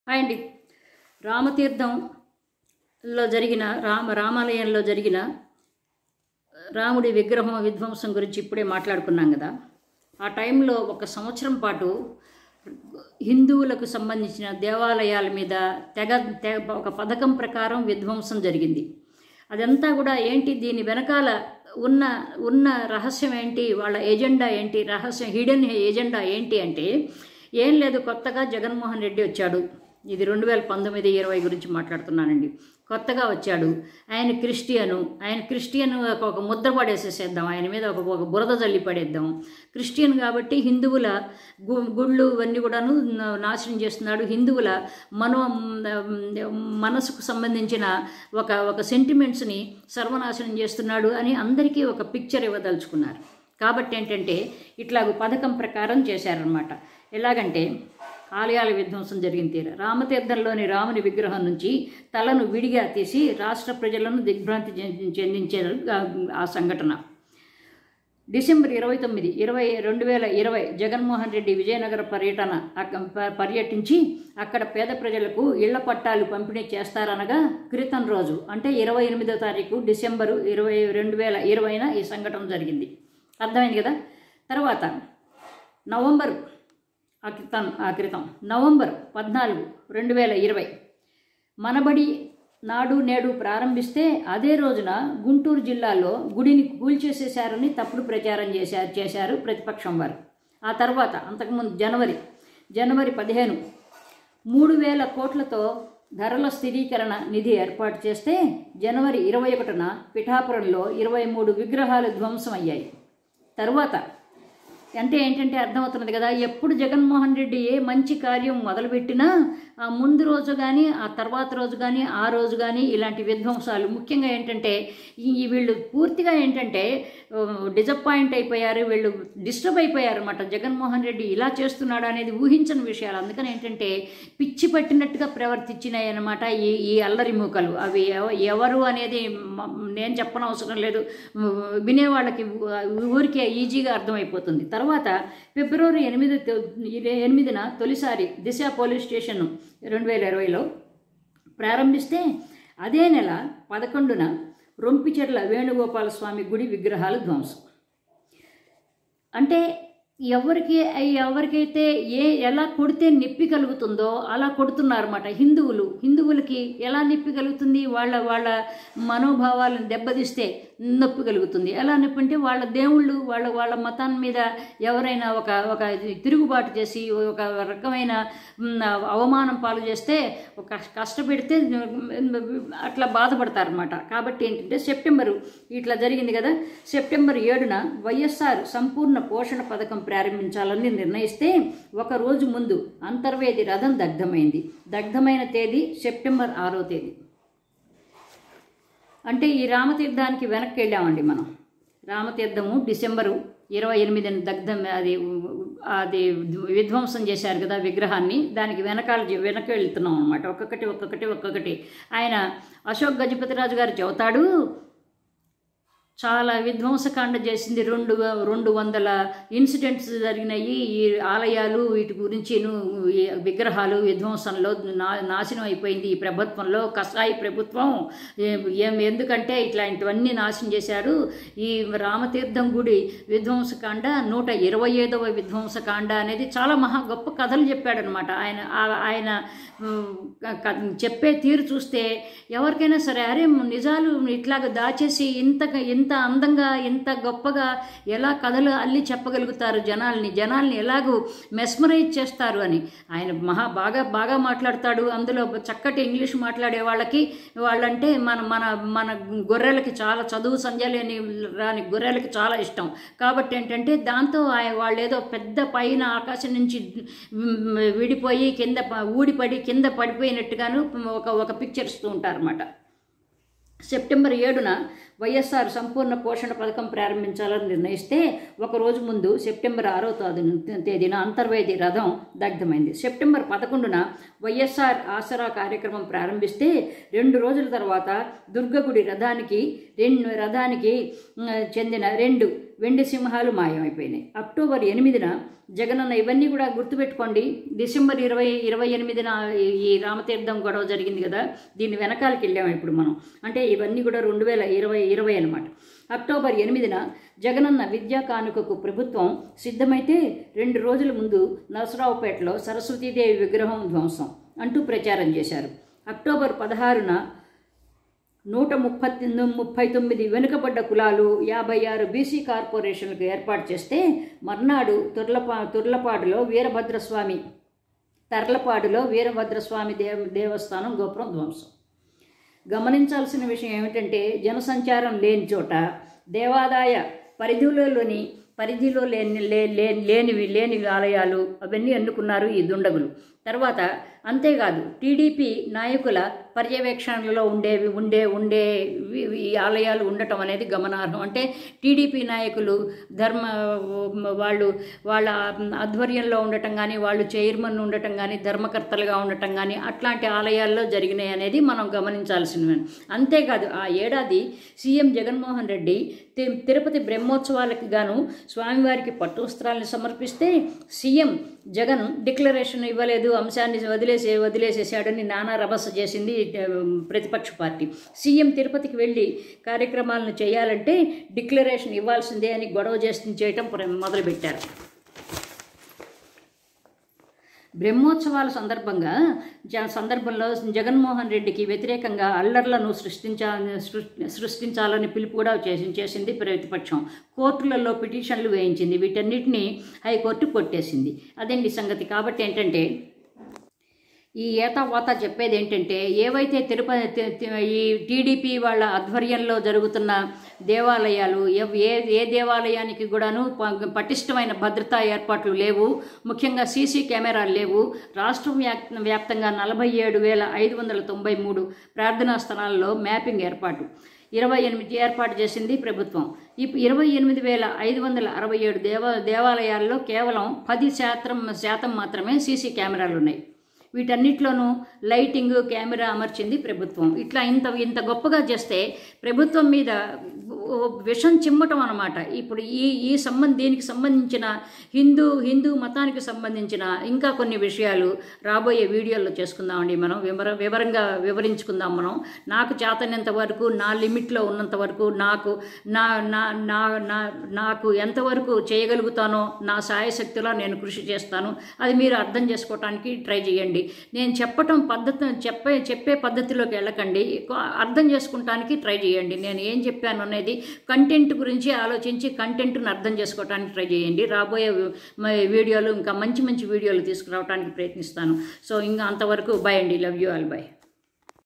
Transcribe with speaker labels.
Speaker 1: hi అండి రామతీర్థంలో జరిగిన రామ రామాలయంలో జరిగిన రాముడి విగ్రహం విధ్వంసం గురించి ఇప్పుడే మాట్లాడుకున్నాం కదా ఆ టైంలో ఒక సంవత్సరం పాటు హిందువులకు సంబంధించిన దేవాలయాల మీద తెగ తెగ ఒక పథకం ప్రకారం విధ్వంసం జరిగింది అదంతా కూడా ఏంటి దీని వెనకాల ఉన్న ఉన్న రహస్యం ఏంటి వాళ్ళ ఎజెండా ఏంటి రహస్యం హిడెన్ ఎజెండా ఏంటి అంటే ఏం లేదు కొత్తగా జగన్మోహన్ రెడ్డి వచ్చాడు ఇది రెండు వేల పంతొమ్మిది ఇరవై గురించి మాట్లాడుతున్నానండి కొత్తగా వచ్చాడు ఆయన క్రిస్టియను ఆయన క్రిస్టియన్ ఒక ఒక ముద్ర పడేసేసేద్దాం ఆయన మీద ఒక ఒక బురద జల్లి పడేద్దాం క్రిస్టియన్ కాబట్టి హిందువుల గు గుళ్ళు ఇవన్నీ కూడాను నాశనం చేస్తున్నాడు హిందువుల మనో మనసుకు సంబంధించిన ఒక ఒక సెంటిమెంట్స్ని సర్వనాశనం చేస్తున్నాడు అని అందరికీ ఒక పిక్చర్ ఇవ్వదలుచుకున్నారు కాబట్టి ఏంటంటే ఇట్లా పథకం ప్రకారం చేశారనమాట ఎలాగంటే ఆలయాల విధ్వంసం జరిగింది తీర రామతీర్థంలోని రాముని విగ్రహం నుంచి తలను విడిగా తీసి రాష్ట్ర ప్రజలను దిగ్భ్రాంతి చెందించారు ఆ సంఘటన డిసెంబర్ ఇరవై తొమ్మిది ఇరవై రెండు వేల ఇరవై జగన్మోహన్ రెడ్డి విజయనగర పర్యటన పర్యటించి అక్కడ పేద ప్రజలకు ఇళ్ల పట్టాలు పంపిణీ చేస్తారనగా క్రితం రోజు అంటే ఇరవై ఎనిమిదో తారీఖు డిసెంబరు ఇరవై రెండు వేల ఇరవైన ఈ సంఘటన జరిగింది అర్థమైంది కదా తర్వాత నవంబర్ ఆ క్రితం ఆ క్రితం నవంబర్ పద్నాలుగు రెండు వేల ఇరవై మనబడి నాడు నేడు ప్రారంభిస్తే అదే రోజున గుంటూరు జిల్లాలో గుడిని కూల్చేసేశారని తప్పుడు ప్రచారం చేశారు చేశారు ప్రతిపక్షం వారు ఆ తర్వాత అంతకుముందు జనవరి జనవరి పదిహేను మూడు వేల కోట్లతో ధరల స్థిరీకరణ నిధి ఏర్పాటు చేస్తే జనవరి ఇరవై ఒకటిన పిఠాపురంలో ఇరవై మూడు విగ్రహాలు ధ్వంసం అయ్యాయి తరువాత అంటే ఏంటంటే అర్థమవుతున్నది కదా ఎప్పుడు జగన్మోహన్ రెడ్డి ఏ మంచి కార్యం మొదలుపెట్టినా ఆ ముందు రోజు కానీ ఆ తర్వాత రోజు కానీ ఆ రోజు కానీ ఇలాంటి విధ్వంసాలు ముఖ్యంగా ఏంటంటే ఈ వీళ్ళు పూర్తిగా ఏంటంటే డిజపాయింట్ అయిపోయారు వీళ్ళు డిస్టర్బ్ అయిపోయారు అనమాట జగన్మోహన్ రెడ్డి ఇలా చేస్తున్నాడు అనేది ఊహించని విషయాలు అందుకని ఏంటంటే పిచ్చి పట్టినట్టుగా ప్రవర్తించినాయి అనమాట ఈ ఈ అల్లరి మూకలు అవి ఎవరు అనేది నేను చెప్పనవసరం లేదు వినేవాళ్ళకి ఊరికే ఈజీగా అర్థమైపోతుంది తర్వాత ఫిబ్రవరి ఎనిమిది ఎనిమిదిన తొలిసారి దిశ పోలీస్ స్టేషన్ రెండు వేల ఇరవైలో ప్రారంభిస్తే అదే నెల పదకొండున రొంపిచెర్ల వేణుగోపాల స్వామి గుడి విగ్రహాలు ధ్వంసం అంటే ఎవరికి ఎవరికైతే ఏ ఎలా కొడితే నొప్పి కలుగుతుందో అలా కొడుతున్నారన్నమాట హిందువులు హిందువులకి ఎలా నొప్పి కలుగుతుంది వాళ్ళ వాళ్ళ మనోభావాలను దెబ్బతీస్తే నొప్పి కలుగుతుంది ఎలా నొప్పి అంటే వాళ్ళ దేవుళ్ళు వాళ్ళ వాళ్ళ మతాన్ని మీద ఎవరైనా ఒక ఒక తిరుగుబాటు చేసి ఒక రకమైన అవమానం పాలు చేస్తే ఒక కష్టపెడితే అట్లా బాధపడతారనమాట కాబట్టి ఏంటంటే సెప్టెంబరు ఇట్లా జరిగింది కదా సెప్టెంబర్ ఏడున వైఎస్ఆర్ సంపూర్ణ పోషణ పథకం ప్రారంభించాలని నిర్ణయిస్తే ఒక రోజు ముందు అంతర్వేది రథం దగ్ధమైంది దగ్ధమైన తేదీ సెప్టెంబర్ ఆరో తేదీ అంటే ఈ రామతీర్థానికి వెనక్కి వెళ్ళామండి మనం రామతీర్థము డిసెంబరు ఇరవై ఎనిమిదిన దగ్ధం అది అది విధ్వంసం చేశారు కదా విగ్రహాన్ని దానికి వెనకాల వెనక వెళ్తున్నాం అనమాట ఒక్కొక్కటి ఒక్కొక్కటి ఒక్కొక్కటి ఆయన అశోక్ గజపతిరాజు గారు చెబుతాడు చాలా విధ్వంసకాండ చేసింది రెండు రెండు వందల ఇన్సిడెంట్స్ జరిగినాయి ఈ ఆలయాలు వీటి గురించి విగ్రహాలు విధ్వంసంలో నా నాశనం అయిపోయింది ఈ ప్రభుత్వంలో కసాయి ప్రభుత్వం ఏం ఎందుకంటే ఇట్లాంటివన్నీ నాశనం చేశారు ఈ రామతీర్థం గుడి విధ్వంసకాండ నూట ఇరవై ఐదవ విధ్వంసకాండ అనేది చాలా మహా గొప్ప కథలు చెప్పాడనమాట ఆయన ఆయన చెప్పే తీరు చూస్తే ఎవరికైనా సరే అరే నిజాలు ఇట్లాగ దాచేసి ఇంత ఇంత అందంగా ఇంత గొప్పగా ఎలా కథలు అల్లి చెప్పగలుగుతారు జనాల్ని జనాల్ని ఎలాగూ మెస్మరైజ్ చేస్తారు అని ఆయన మహా బాగా బాగా మాట్లాడతాడు అందులో చక్కటి ఇంగ్లీష్ మాట్లాడే వాళ్ళకి వాళ్ళంటే మన మన మన గొర్రెలకి చాలా చదువు సంజలేని రాని గొర్రెలకి చాలా ఇష్టం కాబట్టి ఏంటంటే దాంతో వాళ్ళు ఏదో పెద్ద పైన ఆకాశం నుంచి విడిపోయి కింద ఊడిపడి కింద పడిపోయినట్టుగాను ఒక ఒక పిక్చర్ ఇస్తూ ఉంటారన్నమాట సెప్టెంబర్ ఏడున వైఎస్ఆర్ సంపూర్ణ పోషణ పథకం ప్రారంభించాలని నిర్ణయిస్తే ఒకరోజు ముందు సెప్టెంబర్ ఆరో తేదీన అంతర్వేది రథం దగ్ధమైంది సెప్టెంబర్ పదకొండున వైఎస్ఆర్ ఆసరా కార్యక్రమం ప్రారంభిస్తే రెండు రోజుల తర్వాత దుర్గగుడి రథానికి రెండు రథానికి చెందిన రెండు వెండి సింహాలు మాయమైపోయినాయి అక్టోబర్ ఎనిమిదిన జగనన్న ఇవన్నీ కూడా గుర్తుపెట్టుకోండి డిసెంబర్ ఇరవై ఇరవై ఎనిమిదిన ఈ- ఈ రామతీర్థం గొడవ జరిగింది కదా దీని వెనకాలకి వెళ్ళాము ఇప్పుడు మనం అంటే ఇవన్నీ కూడా రెండు వేల ఇరవై ఇరవై అనమాట అక్టోబర్ ఎనిమిదిన జగనన్న విద్యా కానుకకు ప్రభుత్వం సిద్ధమైతే రెండు రోజుల ముందు నరసరావుపేటలో సరస్వతీదేవి విగ్రహం ధ్వంసం అంటూ ప్రచారం చేశారు అక్టోబర్ పదహారున నూట ముప్పై ముప్పై తొమ్మిది వెనుకబడ్డ కులాలు యాభై ఆరు బీసీ కార్పొరేషన్లకు ఏర్పాటు చేస్తే మర్నాడు తుర్లపా తుర్లపాడులో వీరభద్రస్వామి తర్లపాడులో వీరభద్రస్వామి దేవ దేవస్థానం గోపురం ధ్వంసం గమనించాల్సిన విషయం ఏమిటంటే జనసంచారం లేని చోట దేవాదాయ పరిధిలోని పరిధిలో లేని లే లే- లేనివి లేని ఆలయాలు అవన్నీ ఎన్నుకున్నారు ఈ దుండగులు తర్వాత అంతేకాదు టీడీపీ నాయకుల పర్యవేక్షణలో ఉండేవి ఉండే ఉండే వి- ఈ ఆలయాలు ఉండటం అనేది గమనార్హం అంటే టీడీపీ నాయకులు ధర్మ వాళ్ళు వాళ్ళ ఆధ్వర్యంలో ఉండటం కానీ వాళ్ళు చైర్మన్ ఉండటం కానీ ధర్మకర్తలుగా ఉండటం కానీ అట్లాంటి ఆలయాల్లో జరిగినాయి అనేది మనం గమనించాల్సినవి అంతేకాదు ఆ ఏడాది సీఎం జగన్మోహన్ రెడ్డి తి- తిరుపతి బ్రహ్మోత్సవాలకు గాను స్వామివారికి పట్టు వస్త్రాలను సమర్పిస్తే సీఎం జగన్ డిక్లరేషన్ ఇవ్వలేదు అంశాన్ని వదిలేసే వదిలేసేసాడని నానా రభస చేసింది ఆ, ప్రతిపక్ష పార్టీ సీఎం తిరుపతికి వెళ్ళి కార్యక్రమాలను చేయాలంటే డిక్లరేషన్ ఇవ్వాల్సిందే అని గొడవ చేసి చేయటం ప్ర- మొదలుపెట్టారు బ్రహ్మోత్సవాల సందర్భంగా జ సందర్భంలో జగన్మోహన్ రెడ్డికి వ్యతిరేకంగా అల్లర్లను సృష్టించా సృ- సృష్టించాలని పిలుపు కూడా చేసి చేసింది ప్రతిపక్షం కోర్టులలో పిటిషన్లు వేయించింది వీటన్నిటిని హైకోర్టు కొట్టేసింది అదండి సంగతి కాబట్టి ఏంటంటే ఈ ఏతావాత చెప్పేది ఏంటంటే ఏవైతే తిరుపతి తి- తి- ఈ టీడీపీ వాళ్ళ ఆధ్వర్యంలో జరుగుతున్న దేవాలయాలు ఎవ్- ఏ ఏ దేవాలయానికి కూడాను ప- పటిష్టమైన భద్రతా ఏర్పాట్లు లేవు ముఖ్యంగా సీసీ కెమెరాలు లేవు రాష్ట్ర వ్యాప్ వ్యాప్తంగా నలభై ఏడు వేల ఐదు వందల తొంభై మూడు ప్రార్థనా స్థలాల్లో మ్యాపింగ్ ఏర్పాటు ఇరవై ఎనిమిది ఏర్పాటు చేసింది ప్రభుత్వం ఈ ఇరవై ఎనిమిది వేల ఐదు వందల అరవై ఏడు దేవ దేవాలయాల్లో కేవలం పది శాతం శాతం మాత్రమే సీసీ కెమెరాలు ఉన్నాయి వీటన్నిటిలోనూ లైటింగ్ కెమెరా అమర్చింది ప్రభుత్వం ఇట్లా ఇంత ఇంత గొప్పగా చేస్తే ప్రభుత్వం మీద ఓ విషం చిమ్మటం అనమాట ఇప్పుడు ఈ ఈ సంబంధ దీనికి సంబంధించిన హిందూ హిందూ మతానికి సంబంధించిన ఇంకా కొన్ని విషయాలు రాబోయే వీడియోల్లో చేసుకుందామండి మనం వివర వివరంగా వివరించుకుందాం మనం నాకు చేతనంత వరకు నా లిమిట్లో ఉన్నంత వరకు నాకు నా నా నా నా నాకు ఎంతవరకు చేయగలుగుతానో నా సాయశక్తిలో నేను కృషి చేస్తాను అది మీరు అర్థం చేసుకోవటానికి ట్రై చేయండి నేను చెప్పటం పద్ధతి చెప్పే చెప్పే పద్ధతిలోకి వెళ్ళకండి ఎక్కువ అర్థం చేసుకుంటానికి ట్రై చేయండి నేను ఏం చెప్పాను అనేది కంటెంట్ గురించి ఆలోచించి కంటెంట్ను అర్థం చేసుకోవడానికి ట్రై చేయండి రాబోయే మ- వీడియోలు ఇంకా మంచి మంచి వీడియోలు తీసుకురావడానికి ప్రయత్నిస్తాను సో ఇంకా అంతవరకు బై అండి లవ్ యూ ఆల్ బై